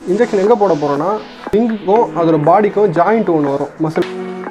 Injection எங்கே போட போகிறோன்னா ரிங்குக்கும் அதோட பாடிக்கும் ஜாயிண்ட் ஒன்று வரும் மசில்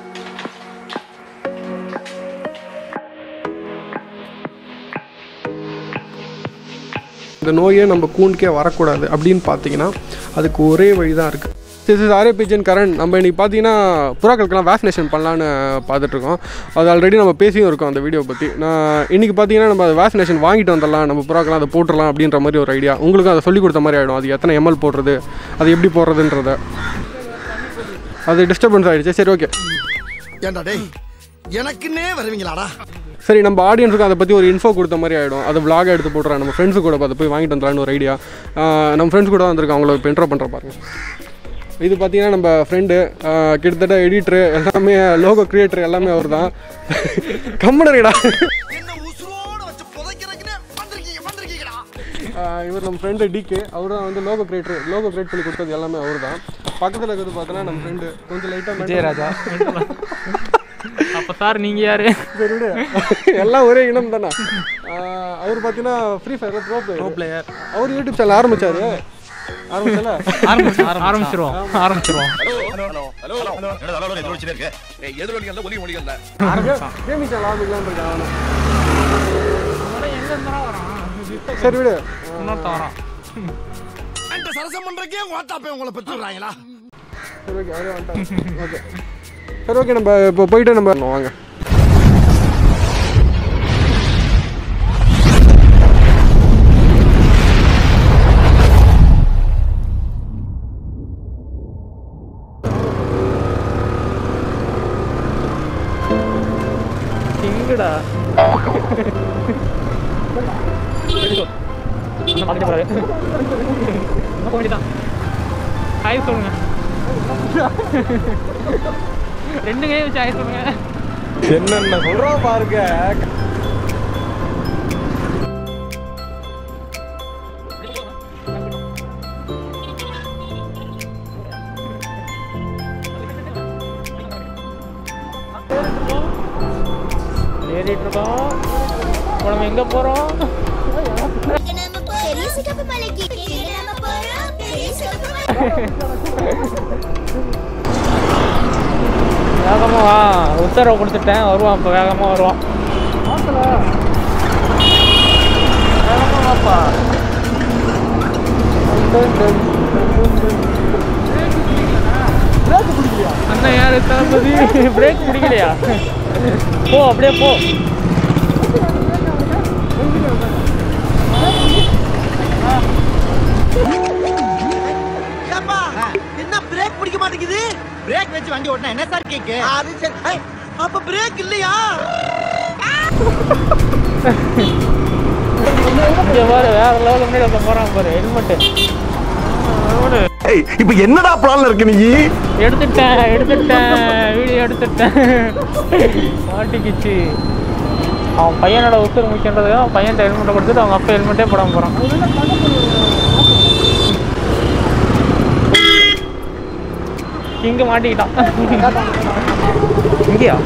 இந்த நோயே நம்ம கூண்டுக்கே வரக்கூடாது அப்படின்னு பார்த்தீங்கன்னா அதுக்கு ஒரே வழி தான் இருக்குது திஸ் இஸ் ஆரே பிஜன் கரண் நம்ம இன்றைக்கி பார்த்தீங்கன்னா புறாக்களுக்கெல்லாம் வேக்சினேஷன் பண்ணலான்னு பார்த்துட்ருக்கோம் அது ஆல்ரெடி நம்ம பேசியும் இருக்கோம் அந்த வீடியோ பற்றி நான் இன்றைக்கி பார்த்தீங்கன்னா நம்ம அதை வேக்சினேஷன் வாங்கிட்டு வந்துடலாம் நம்ம புறாக்கெல்லாம் அதை போட்டுடலாம் அப்படின்ற மாதிரி ஒரு ஐடியா உங்களுக்கும் அதை சொல்லிக் கொடுத்த மாதிரி ஆகிடும் அது எத்தனை எம்எல் போடுறது அது எப்படி போடுறதுன்றத அது டிஸ்டர்பன்ஸ் ஆகிடுச்சு சரி ஓகே ஏண்டா டேய் எனக்குன்னே வருவீங்களாடா சரி நம்ம ஆடியன்ஸுக்கு அதை பற்றி ஒரு இன்ஃபோ கொடுத்த மாதிரி ஆகிடும் அதை vlog எடுத்து போட்டுறேன் நம்ம ஃப்ரெண்ட்ஸு கூட அதை போய் வாங்கிட்டு வந்துடலான்னு ஒரு ஐடியா நம்ம ஃப்ரெண்ட்ஸ் கூட வந்திருக்கோம் அவங்கள இப்போ இன்ட்ரோ பண்ணுற பாருங்க இது பார்த்தீங்கன்னா நம்ம ஃப்ரெண்டு கிட்டத்தட்ட எடிட்ரு எல்லாமே லோகோ கிரியேட்டர் எல்லாமே அவர் தான் கம்மனருடா என்ன உசுரோட வச்சு புதைக்கிறதுக்குன்னு வந்திருக்கீங்க வந்திருக்கீங்கடா இவர் நம்ம ஃப்ரெண்டு டிகே அவர் தான் வந்து லோகோ கிரியேட்டர் லோகோ கிரியேட் பண்ணி கொடுத்தது எல்லாமே அவர் தான் பக்கத்தில் இருக்கிறது பார்த்தோன்னா நம்ம ஃப்ரெண்டு கொஞ்சம் லைட்டாக விஜயராஜா அப்ப சார் நீங்க யாரு சரி விடு எல்லாம் ஒரே இனம் தானே அவர் பார்த்தீங்கன்னா Free Fire bro play player அவர் யூடியூப் சேனல் ஆரம்பிச்சாரு ஆரம்பிச்சல ஆரம்பிச்சிருவோம் ஆரம்பிச்சிருவோம் கேமிங் சேனல் ஆரம்பிக்கலாம்னு இருக்கான் அவனு சரி விடு இன்னொருத்தன் வரான் அந்த சரசம் பண்றக்கே வாட்டாப்பே உங்களை பெற்றுறாங்களா சரி ஓகே அவரே வந்துட்டான் ஓகே சரி ஓகே நம்ம இப்போ போயிட்டு நம்ம வாங்க எங்கடா இன்னும் பார்த்துட்டு போறாரு இன்னும் போக வேண்டியதான் ஹாய் சொல்லுங்க ரெண்டு கையை வச்சு ஹாய் சொல்லுங்க என்னென்ன சொல்கிறா பாருங்க ஏறிட்டு இருக்கோம் இப்போ நம்ம எங்க போறோம் பெரிய சிகப்பு மலைக்கு கீழே நம்ம போறோம் பெரிய சிகப்பு மலை வேகமா வா உத்தரவு கொடுத்துட்டேன் வருவான் இப்போ வேகமா வருவான் வேகமா வாப்பா அண்ணன் யாரு தளபதி பிரேக் பிடிக்கலையா போ அப்படியே போ ஏப்பா என்ன பிரேக் பிடிக்க மாட்டேங்குது பிரேக் வச்சு வண்டி ஓட்டினா என்ன சார் கேக்கு அது சரி ஐ, அப்ப பிரேக் இல்லையா இங்க பாரு வேற லெவலில் முன்னாடி ஒருத்தன் போறான் பாரு ஹெல்மெட்டு இப்ப என்னடா பிளான்ல இருக்கு நீ எடுத்துட்டேன் எடுத்துட்டேன் வீடியோ எடுத்துட்டேன் மாட்டிக்கிச்சு அவன் பையனோட உசுறு முக்கியன்றதுக்கு அவன் பையன் ஹெல்மெட்டை கொடுத்துட்டு அவங்க அப்பா ஹெல்மெட்டே போடாம போகிறான் இங்கே மாட்டிக்கிட்டான் இங்கேயா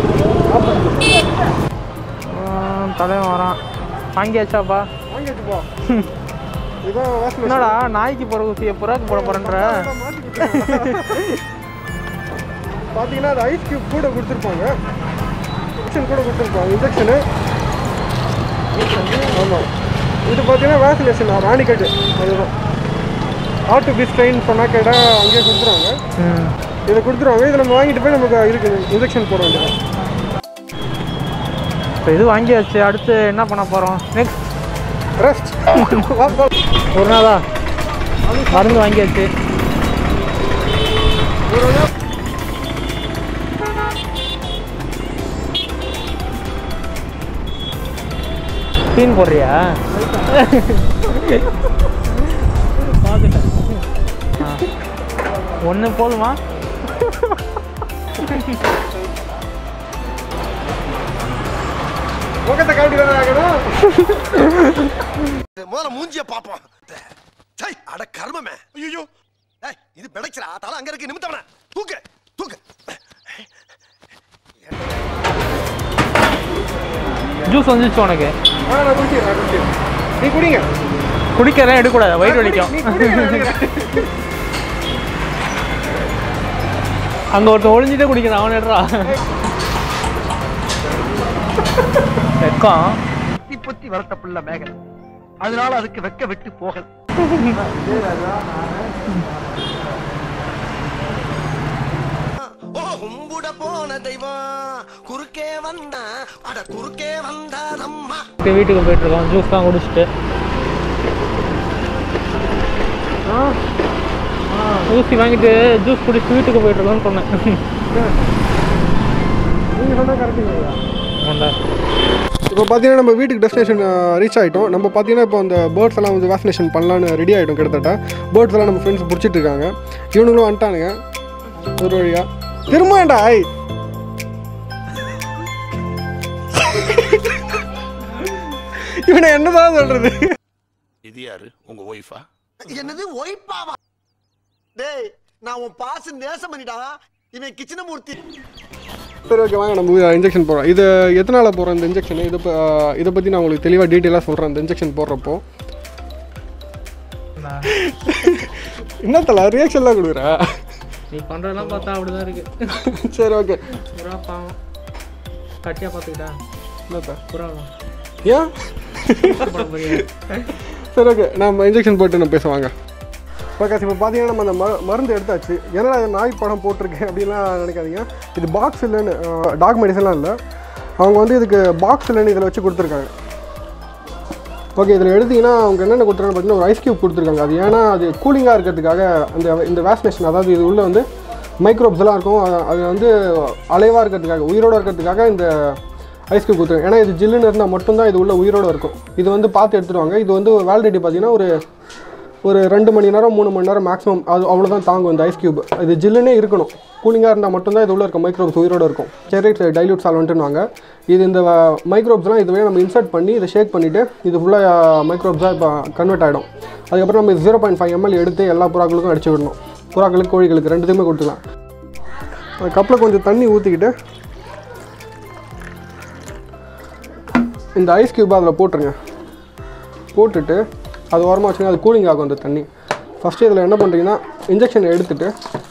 ஆ, தலைவன் வரான் வாங்கியாச்சாப்பா வாங்கிட்டு போ இதான் வாசனை என்னடா நாய்க்கு போகிற ஊசியை புறாக்கு போட போகிறேன்ற பார்த்தீங்கன்னா அது ஐஸ் கியூப் கூட கொடுத்துருப்பாங்க இன்ஜெக்ஷன் கூட கொடுத்துருப்பாங்க இன்ஜெக்ஷனு ஆமாம் இது பார்த்தீங்கன்னா வேக்சினேஷன் ராணிக்கட்டு அதுதான் ஆட்டு பீஸ் ட்ரெயின் சொன்னால் கேட்டால் அங்கேயே கொடுத்துருவாங்க இதை கொடுத்துருவாங்க இதை நம்ம வாங்கிட்டு போய் நமக்கு இதுக்கு இன்ஜெக்ஷன் போட வேண்டியது இப்போ இது வாங்கியாச்சு அடுத்து என்ன பண்ண போகிறோம் நெக்ஸ்ட் ரெஸ்ட் ஒரு நாளா மருந்து வாங்கியாச்சு சீன் போடுறியா பார்த்துட்டேன் ஒன்று போதுமா முகத்தை காட்டி தானே ஆகணும் முதல்ல மூஞ்சிய பாப்போம் சை அட கர்மமே ஐயோ ஏய் இது பிடைக்கிறா தலை அங்க இருக்கு நிமித்தவன தூக்கு தூக்கு ஜூஸ் வந்துச்சு உனக்கு ஆ நான் குடிச்சிடுறேன் நான் குடிச்சிடுறேன். நீ குடிங்க குடிக்கிறேன் எடுக்கக்கூடாது வயிறு வலிக்கும் நீ குடிங்க நான் எடுக்கிறேன். நீ குடி நான் எடுக்கிறேன். நீ குடி நான் எடுக்கிறேன். நீ குடி நான் எடுக்கிறேன். நீ குடி நான் எடுக்கிறேன். நீ குடி நான் எடுக்கிறேன். நீ குடி நான் எடுக்கிறேன். நீ குடி நான் எடுக்கிறேன். அங்கே ஒருத்தன் ஒளிஞ்சிட்டே குடிக்கிறான் அவன் எடுறா வெக்கம் பொத்தி பொத்தி வளர்த்த புள்ள மேகன் அதனால அதுக்கு வெக்க விட்டு போகல ஓ கும்புட போன தெய்வம் குறுக்கே வந்தா அட குறுக்கே வந்தா நம்மா இப்போ வீட்டுக்கு போயிட்டு இருக்கோம் ஜூஸ் தான் குடிச்சிட்டு ஊசி வாங்கிட்டு ஜூஸ் குடிச்சிட்டு வீட்டுக்கு போயிட்டு இருக்கோம்னு சொன்னேன் நீங்கள் சொன்னால் கரெக்டுங்களா ஆமாண்டா இப்போ பார்த்தீங்கன்னா நம்ம வீட்டுக்கு டெஸ்டினேஷன் ரீச் ஆகிட்டோம் நம்ம பார்த்தீங்கன்னா இப்போ அந்த பேர்ட்ஸ் எல்லாம் வந்து வேக்சினேஷன் பண்ணலான்னு ரெடி ஆகிட்டோம் கிட்டத்தட்ட பேர்ட்ஸ் எல்லாம் நம்ம ஃப்ரெண்ட்ஸ் பிடிச்சிட்டு இருக்காங்க இவனுங்களும் வந்துட்டானுங்க ஒரு வழியா திரும்பண்டா ஐ இவனை என்னதான் சொல்றது இது யாரு உங்க ஒய்ஃபா என்னது ஒய்ப்பாவா டேய் நான் உன் பாச நேசம் பண்ணிட்டா இவன் கிச்சனமூர்த்தி சரி ஓகே வாங்க நம்ம இன்ஜெக்ஷன் போடுறோம் இது எத்தனால போகிறோம் இந்த இன்ஜெக்ஷன் இதை ப- இதை பற்றி நான் உங்களுக்கு தெளிவாக டீட்டெயிலாக சொல்கிறேன் இந்த இன்ஜெக்ஷன் போடுறப்போ என்னத்தல ரியாக்ஷன்லாம் கொடுக்குறா நீ பண்ணுறதெல்லாம் பார்த்தா அப்படிதான் இருக்கு சரி ஓகே புறா பாவம் கட்டியாக பார்த்துக்கிட்டா என்னத்தா புறா ஏன் சரி ஓகே நம்ம இன்ஜெக்ஷன் போட்டு நம்ம பேசுவாங்க ஓகே இப்போ பார்த்தீங்கன்னா நம்ம அந்த ம மருந்து எடுத்தாச்சு என்னடா இது நாய் படம் போட்டிருக்கேன் அப்படின்லாம் நினைக்காதீங்க இது பாக்ஸ் இல்லைன்னு டாக் மெடிசன்லாம் இல்லை அவங்க வந்து இதுக்கு பாக்ஸ் இல்லைன்னு இதில் வச்சு கொடுத்துருக்காங்க ஓகே இதில் எடுத்தீங்கன்னா அவங்க என்னென்ன கொடுத்துருக்காங்க பார்த்தீங்கன்னா ஒரு ஐஸ் கியூப் கொடுத்துருக்காங்க அது ஏன்னா அது கூலிங்காக இருக்கிறதுக்காக அந்த இந்த வேக்சினேஷன் அதாவது இது உள்ள வந்து மைக்ரோப்ஸ் எல்லாம் இருக்கும் அது- அது வந்து அலைவாக இருக்கிறதுக்காக உயிரோட இருக்கிறதுக்காக இந்த ஐஸ் கியூப் கொடுத்துருக்காங்க ஏன்னா இது ஜில்லுன்னு இருந்தால் மட்டும்தான் இது உள்ள உயிரோட இருக்கும் இது வந்து பார்த்து எடுத்துருவாங்க இது வந்து வேலிடிட்டி பார்த்தீங்கன்னா ஒரு ஒரு ரெண்டு மணி நேரம் மூணு மணி நேரம் மேக்ஸிமம் அது அவ்வளோதான் தாங்கும் இந்த ஐஸ் கியூப் இது ஜில்லுனே இருக்கணும் கூலிங்காக இருந்தால் மட்டும்தான் இது உள்ள இருக்க மைக்ரோப்ஸ் உயிரோட இருக்கும் ஸ்டெரைட் டைல்யூட் சால்வெண்ட்டுன்னு இது இந்த மைக்ரோப்ஸ்லாம் இதுவே நம்ம இன்சர்ட் பண்ணி இதை ஷேக் பண்ணிவிட்டு இது ஃபுல்லாக மைக்ரோப்ஸாக இப்போ கன்வெர்ட் ஆகிடும் அதுக்கப்புறம் நம்ம ஜீரோ பாயிண்ட் ஃபைவ் எம்எல் எடுத்து எல்லா புறாக்களுக்கும் அடிச்சு விடணும் புறாக்களுக்கு கோழிகளுக்கு ரெண்டுத்தையுமே கொடுத்துக்கலாம் கப்பில் கொஞ்சம் தண்ணி ஊற்றிக்கிட்டு இந்த ஐஸ் கியூப் அதில் போட்டுருங்க போட்டுட்டு அது ஓரமாக வச்சுங்க அது கூலிங் ஆகும் அந்த தண்ணி ஃபஸ்ட்டு இதில் என்ன பண்ணுறீங்கன்னா இன்ஜெக்ஷன் எடுத்துட்டு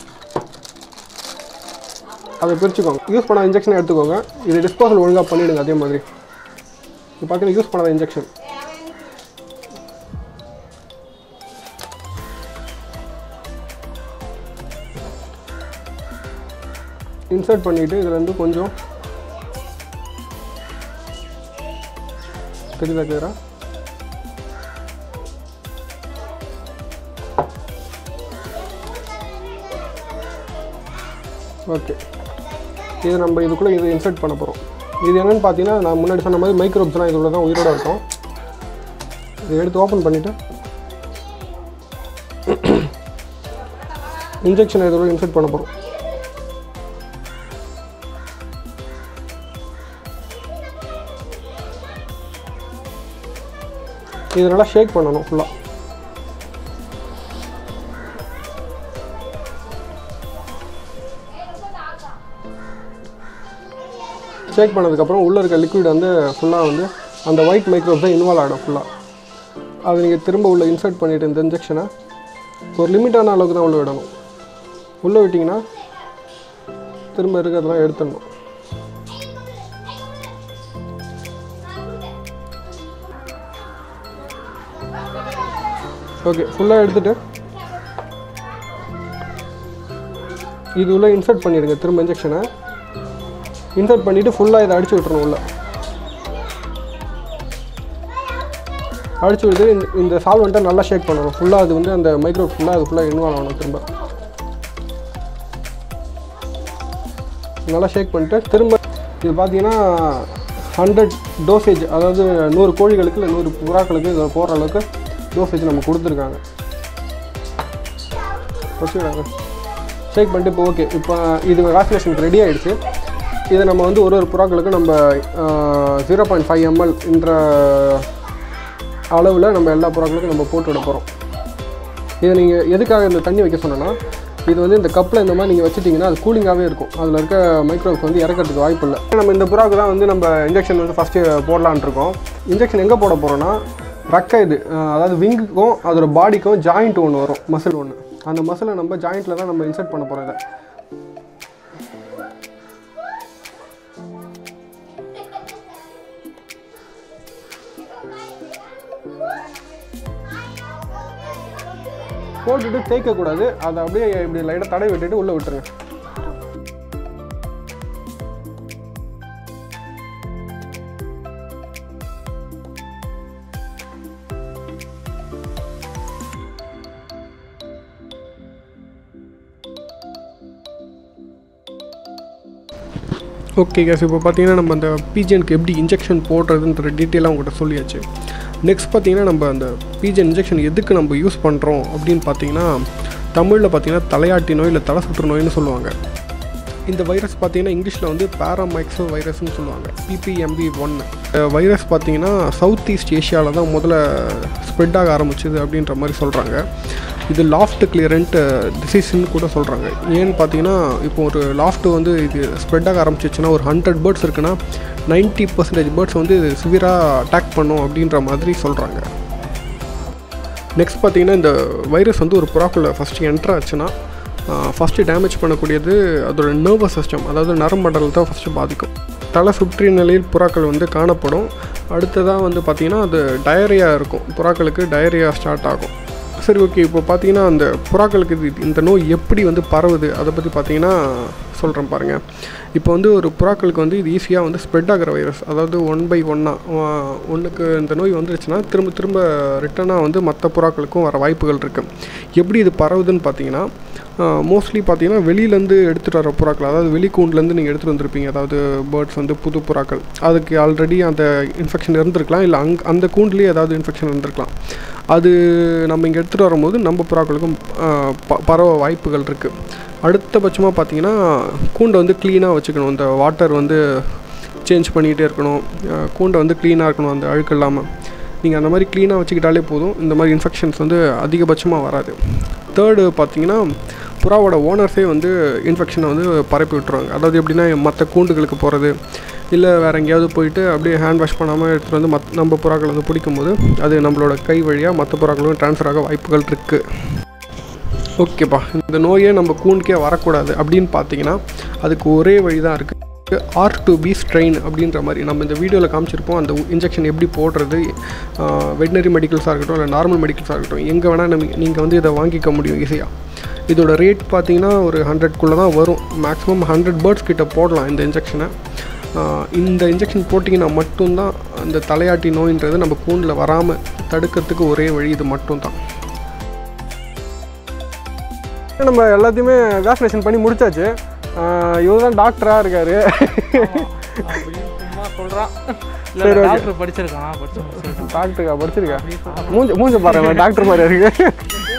அதை பிரிச்சுக்கோங்க யூஸ் பண்ணாத இன்ஜெக்ஷன் எடுத்துக்கோங்க இது டிஸ்போசல் ஒழுங்காக பண்ணிவிடுங்க அதே மாதிரி இது பார்த்தீங்கன்னா யூஸ் பண்ணாத இன்ஜெக்ஷன் இன்சர்ட் பண்ணிவிட்டு இதில் இருந்து கொஞ்சம் தெரியுதா கிளியரா ஓகே இது நம்ம இதுக்குள்ளே இது இன்சர்ட் பண்ண போகிறோம் இது என்னென்னு பார்த்தீங்கன்னா நான் முன்னாடி சொன்ன மாதிரி மைக்ரோப்ஸ்லாம் இதுள்ள தான் உயிரோட இருக்கும் இதை எடுத்து ஓப்பன் பண்ணிவிட்டு இன்ஜெக்ஷன் இதோட இன்சர்ட் பண்ண போகிறோம் இது நல்லா ஷேக் பண்ணணும் ஃபுல்லாக ஷேக் பண்ணதுக்கப்புறம் உள்ளே இருக்க லிக்விட் வந்து ஃபுல்லாக வந்து அந்த ஒயிட் மைக்ரோப்ஸ் தான் இன்வால்வ் ஆகிடும் ஃபுல்லாக அதை நீங்கள் திரும்ப உள்ளே இன்சர்ட் பண்ணிவிட்டு இந்த இன்ஜெக்ஷனை ஒரு லிமிட்டான அளவுக்கு தான் உள்ளே விடணும் உள்ளே விட்டிங்கன்னா திரும்ப இருக்கிறதெல்லாம் எடுத்துடணும் ஓகே ஃபுல்லாக எடுத்துகிட்டு இது உள்ளே இன்சர்ட் பண்ணிடுங்க திரும்ப இன்ஜெக்ஷனை இன்சர்ட் பண்ணிவிட்டு ஃபுல்லாக இதை அடிச்சு விட்டுறணும் உள்ள அடிச்சு விட்டு இந்த இந்த சால்வெண்ட்டை நல்லா ஷேக் பண்ணணும் ஃபுல்லாக அது வந்து அந்த மைக்ரோ ஃபுல்லாக அது ஃபுல்லாக இன்வால்வ் ஆகணும் திரும்ப நல்லா ஷேக் பண்ணிட்டு திரும்ப இது பார்த்தீங்கன்னா ஹண்ட்ரட் டோசேஜ் அதாவது நூறு கோழிகளுக்கு இல்லை நூறு புறாக்களுக்கு இதில் போடுற அளவுக்கு டோசேஜ் நம்ம கொடுத்துருக்காங்க வச்சுக்கிறாங்க ஷேக் பண்ணிட்டு இப்போ ஓகே இப்போ இது வேக்சினேஷனுக்கு ரெடி ஆகிடுச்சு இதை நம்ம வந்து ஒரு ஒரு புறாக்களுக்கு நம்ம ஜீரோ பாயிண்ட் ஃபைவ் எம்எல் என்ற அளவில் நம்ம எல்லா புறாக்களுக்கும் நம்ம போட்டு விட போகிறோம் இதை நீங்கள் எதுக்காக இந்த தண்ணி வைக்க சொன்னேன்னா இது வந்து இந்த கப்பில் இந்த மாதிரி நீங்கள் வச்சுட்டிங்கன்னா அது கூலிங்காகவே இருக்கும் அதில் இருக்க மைக்ரோப்ஸ் வந்து இறக்கிறதுக்கு வாய்ப்பு இல்லை நம்ம இந்த புறாவுக்கு தான் வந்து நம்ம இன்ஜெக்ஷன் வந்து ஃபஸ்ட்டு போடலான் இருக்கோம் இன்ஜெக்ஷன் எங்கே போட போகிறோன்னா ரெக்கை இது அஹ் அதாவது விங்குக்கும் அதோட பாடிக்கும் ஜாயிண்ட் ஒன்று வரும் மசில் ஒன்று அந்த மசிலை நம்ம ஜாயிண்ட்டில் தான் நம்ம இன்சர்ட் பண்ண போகிறோம் இதை போட்டுட்டு தேய்க்கக்கூடாது அதை அப்படியே இப்படி லைட்டாக தடவி விட்டுட்டு உள்ளே விட்டுருங்க ஓகே கேஸ் இப்போ பார்த்தீங்கன்னா நம்ம அந்த பீஜனுக்கு எப்படி இன்ஜெக்ஷன் போடுறதுன்ற டீட்டெயிலாக உங்கள்கிட்ட சொல்லியாச்சு நெக்ஸ்ட் பார்த்தீங்கன்னா நம்ம அந்த பீஜன் இன்ஜெக்ஷன் எதுக்கு நம்ம யூஸ் பண்ணுறோம் அப்படின்னு பார்த்தீங்கன்னா தமிழில் பார்த்தீங்கன்னா தலையாட்டி நோய் இல்லை தலை சுற்று நோய்னு சொல்லுவாங்க இந்த வைரஸ் பார்த்தீங்கன்னா இங்கிலீஷில் வந்து பேராமைக்ஸோ வைரஸ்னு சொல்லுவாங்க பிபிஎம்பி ஒன் வைரஸ் பார்த்தீங்கன்னா சவுத் ஈஸ்ட் ஏஷியாவில் தான் முதல்ல ஸ்ப்ரெட் ஆக ஆரம்பிச்சது அப்படின்ற மாதிரி சொல்கிறாங்க இது லாஃப்ட் கிளியரண்ட் டிசீஸ்ன்னு கூட சொல்கிறாங்க ஏன்னு பார்த்தீங்கன்னா இப்போ ஒரு லாஃப்ட் வந்து இது ஸ்ப்ரெட் ஆக ஆரம்பிச்சிச்சுன்னா ஒரு ஹண்ட்ரட் பேர்ட்ஸ் இருக்குன்னா 90% பர்சன்டேஜ் பேர்ட்ஸ் வந்து இது சிவியராக அட்டாக் பண்ணும் அப்படின்ற மாதிரி சொல்கிறாங்க நெக்ஸ்ட் பார்த்தீங்கன்னா இந்த வைரஸ் வந்து ஒரு புறாக்குள்ளே ஃபஸ்ட்டு என்ட்ரு ஆச்சுன்னா ஃபஸ்ட்டு டேமேஜ் பண்ணக்கூடியது அதோட நர்வஸ் சிஸ்டம் அதாவது நரம்படல் தான் ஃபஸ்ட்டு பாதிக்கும் தலை சுற்றி நிலையில் புறாக்கள் வந்து காணப்படும் அடுத்ததாக வந்து பார்த்திங்கன்னா அது டயரியா இருக்கும் புறாக்களுக்கு டயரியா ஸ்டார்ட் ஆகும் சரி ஓகே இப்போ பார்த்தீங்கன்னா அந்த புறாக்களுக்கு இது இந்த நோய் எப்படி வந்து பரவுது அதை பற்றி பார்த்தீங்கன்னா சொல்கிறேன் பாருங்கள் இப்போ வந்து ஒரு புறாக்களுக்கு வந்து இது ஈஸியாக வந்து ஸ்ப்ரெட் ஆகிற வைரஸ் அதாவது ஒன் பை ஒன்னாக ஒன்றுக்கு இந்த நோய் வந்துருச்சுன்னா திரும்ப திரும்ப ரிட்டனாக வந்து மற்ற புறாக்களுக்கும் வர வாய்ப்புகள் இருக்குது எப்படி இது பரவுதுன்னு பார்த்தீங்கன்னா மோஸ்ட்லி பார்த்தீங்கன்னா வெளியிலேருந்து எடுத்துகிட்டு வர புறாக்கள் அதாவது வெளிக்கூண்டுலேருந்து நீங்கள் எடுத்துகிட்டு வந்திருப்பீங்க அதாவது பேர்ட்ஸ் வந்து புது புறாக்கள் அதுக்கு ஆல்ரெடி அந்த இன்ஃபெக்ஷன் இருந்திருக்கலாம் இல்லை அங் அந்த கூண்டுலேயே ஏதாவது இன்ஃபெக்ஷன் இருந்திருக்கலாம் அது நம்ம இங்கே எடுத்துகிட்டு வரும்போது நம்ம புறாக்களுக்கும் ஆஹ், ப பரவ வாய்ப்புகள் இருக்குது அடுத்தபட்சமாக பார்த்தீங்கன்னா கூண்டை வந்து க்ளீனாக வச்சுக்கணும் இந்த வாட்டர் வந்து சேஞ்ச் பண்ணிக்கிட்டே இருக்கணும் ஆஹ், கூண்டை வந்து க்ளீனாக இருக்கணும் அந்த அழுக்கு இல்லாமல் நீங்கள் அந்த மாதிரி க்ளீனாக வச்சுக்கிட்டாலே போதும் இந்த மாதிரி இன்ஃபெக்ஷன்ஸ் வந்து அதிகபட்சமாக வராது தேர்டு பார்த்தீங்கன்னா புறாவோட ஓனர்ஸே வந்து இன்ஃபெக்ஷனை வந்து பரப்பி விட்டுருவாங்க அதாவது எப்படின்னா மற்ற கூண்டுகளுக்கு போகிறது இல்லை வேறு எங்கேயாவது போயிட்டு அப்படியே ஹேண்ட் வாஷ் பண்ணாமல் எடுத்துகிட்டு வந்து மத் நம்ம புறாக்கள் வந்து பிடிக்கும்போது அது நம்மளோட கை வழியாக மற்ற புறாக்களும் ட்ரான்ஸ்ஃபர் ஆக வாய்ப்புகள் இருக்குது ஓகேப்பா இந்த நோயே நம்ம கூண்டுக்கே வரக்கூடாது அப்படின்னு பார்த்தீங்கன்னா அதுக்கு ஒரே வழி தான் இருக்குது ஆர் டு பி ஸ்ட்ரெயின் அப்படின்ற மாதிரி நம்ம இந்த வீடியோவில் காமிச்சிருப்போம் அந்த இன்ஜெக்ஷன் எப்படி போடுறது வெட்டினரி மெடிக்கல்ஸாக இருக்கட்டும் இல்லை நார்மல் மெடிக்கல்ஸாக இருக்கட்டும் எங்கே வேணால் நம்ம நீங்கள் வந்து இதை வாங்கிக்க முடியும் ஈஸியாக இதோட ரேட் பார்த்தீங்கன்னா ஒரு ஹண்ட்ரட்குள்ளே தான் வரும் மேக்ஸிமம் ஹண்ட்ரட் பேர்ட்ஸ் கிட்ட போடலாம் இந்த இன்ஜெக்ஷனை இந்த இன்ஜெக்ஷன் போட்டிங்கன்னா மட்டும்தான் அந்த தலையாட்டி நோயின்றது நம்ம கூண்டில் வராமல் தடுக்கிறதுக்கு ஒரே வழி இது மட்டும்தான் நம்ம எல்லாத்தையுமே வேக்சினேஷன் பண்ணி முடிச்சாச்சு இவர் தான் டாக்டராக இருக்காரு அப்படின்னு சும்மா சொல்கிறான் சரி, இல்லை okay. டாக்டர் படிச்சிருக்கான் படிச்சு முடிச்சிருக்கான் டாக்டருக்கா படிச்சிருக்கா மூஞ்ச மூஞ்ச பாருங்க டாக்டர் மாதிரி இருக்கு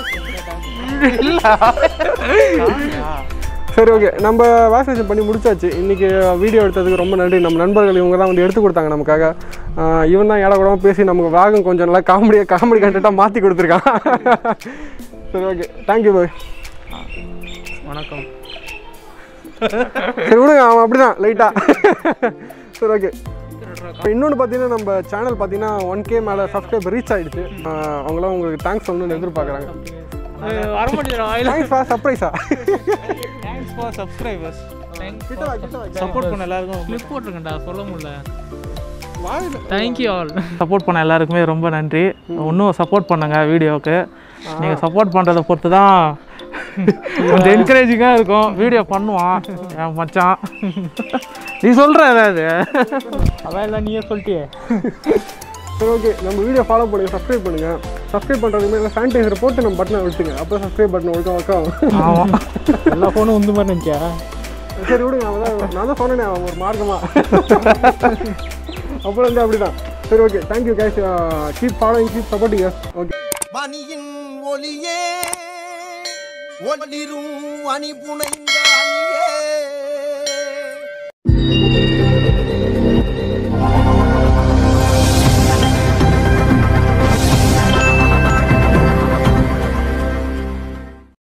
சரி ஓகே நம்ம வேக்சினேஷன் பண்ணி முடிச்சாச்சு இன்றைக்கி வீடியோ எடுத்ததுக்கு ரொம்ப நன்றி நம்ம நண்பர்கள் இவங்க தான் வந்து எடுத்து கொடுத்தாங்க நமக்காக ஆஹ் இவன் தான் ஏட கூடமா பேசி நமக்கு வேகம் கொஞ்சம் நல்லா காமெடியாக காமெடி கண்டென்ட்டாக மாற்றி கொடுத்துருக்கான் சரி ஓகே தேங்க்யூ பாய் வணக்கம் சரி விடுங்க அவன் அப்படிதான் லைட்டாக சரி ஓகே இன்னொன்று பார்த்தீங்கன்னா நம்ம சேனல் பார்த்தீங்கன்னா ஒன் கே மேலே சப்ஸ்கிரைப் ரீச் ஆகிடுச்சு அவங்களாம் உங்களுக்கு தேங்க்ஸ் சொல்லணும்னு எதிர்பார்க்குறாங்க வர மாட்டேங்கிறோம் ஆயில் தேங்க்ஸ் ஃபார் சர்ப்ரைஸா தேங்க்ஸ் ஃபார் சப்ஸ்கிரைபர்ஸ் கிட்ட வா, கிட்ட வா. சப்போர்ட் பண்ண எல்லாருக்கும் கிளிப் போட்டிருக்கேன்டா சொல்ல முடியல வாயில தேங்க்யூ ஆல் சப்போர்ட் பண்ண எல்லாருக்குமே ரொம்ப நன்றி இன்னும் சப்போர்ட் பண்ணுங்க வீடியோவுக்கு நீங்கள் சப்போர்ட் பண்ணுறதை பொறுத்து தான் கொஞ்சம் என்கரேஜிங்காக இருக்கும் வீடியோ பண்ணுவான் என் மச்சான் நீ சொல்கிற ஏதாவது அதான் இல்லை நீயே சொல்லிட்டியே சரி ஓகே நம்ம வீடியோ ஃபாலோ பண்ணுங்க சப்ஸ்கிரைப் பண்ணுங்க சப்ஸ்கிரைப் பண்ணுறதுக்கு மேலே சானிடைசர் போட்டு நம்ம பட்டனை விட்டுங்க அப்போ சப்ஸ்கிரைப் பட்டன் ஒழுக்கா ஒர்க் ஆகும் ஆமாம் எல்லா ஃபோனும் உந்து மாதிரி நினச்சா சரி விடுங்க அவன் தான் நான் தான் சொன்னேனே அவன் ஒரு மார்க்கமா அப்புறம் வந்து அப்படிதான் சரி ஓகே தேங்க்யூ கேஷ் keep following keep supporting okay மணியின் ஒளியே ஒளிரும் அணி புனைந்த